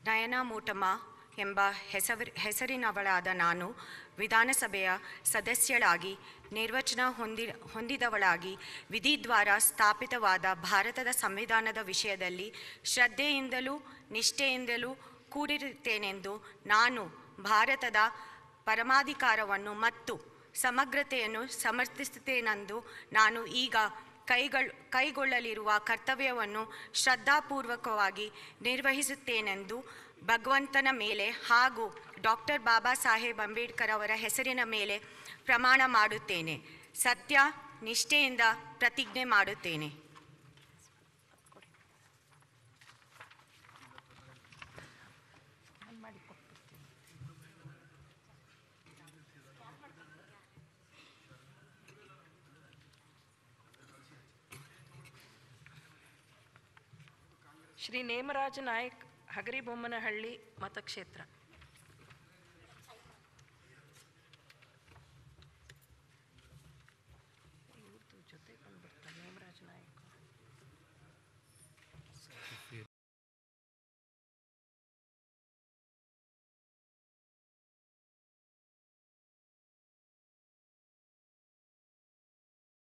ನಯನಾ ಮೋಟಮ್ಮ ಎಂಬ ಹೆಸರು ಹೆಸರಿನವಳಾದ ನಾನು ವಿಧಾನಸಭೆಯ ಸದಸ್ಯಳಾಗಿ ನಿರ್ವಚನ ಹೊಂದಿ ಹೊಂದಿದವಳಾಗಿ ವಿಧಿದ್ವಾರ ಸ್ಥಾಪಿತವಾದ ಭಾರತದ ಸಂವಿಧಾನದ ವಿಷಯದಲ್ಲಿ ಶ್ರದ್ಧೆಯಿಂದಲೂ ನಿಷ್ಠೆಯಿಂದಲೂ ಕೂಡಿರುತ್ತೇನೆಂದು ನಾನು ಭಾರತದ ಪರಮಾಧಿಕಾರವನ್ನು ಮತ್ತು ಸಮಗ್ರತೆಯನ್ನು ಸಮರ್ಥಿಸುತ್ತೇನೆಂದು ನಾನು ಈಗ ಕೈಗೊಳ್ ಕೈಗೊಳ್ಳಲಿರುವ ಕರ್ತವ್ಯವನ್ನು ಶ್ರದ್ಧಾಪೂರ್ವಕವಾಗಿ ನಿರ್ವಹಿಸುತ್ತೇನೆಂದು ಭಗವಂತನ ಮೇಲೆ ಹಾಗೂ ಡಾಕ್ಟರ್ ಬಾಬಾ ಸಾಹೇಬ್ ಅಂಬೇಡ್ಕರ್ ಅವರ ಹೆಸರಿನ ಮೇಲೆ ಪ್ರಮಾಣ ಮಾಡುತ್ತೇನೆ ಸತ್ಯ ನಿಷ್ಠೆಯಿಂದ ಪ್ರತಿಜ್ಞೆ ಮಾಡುತ್ತೇನೆ ಶ್ರೀ ನೇಮರಾಜ ನಾಯಕ್ ಹಗರಿಬೊಮ್ಮನಹಳ್ಳಿ ಮತಕ್ಷೇತ್ರ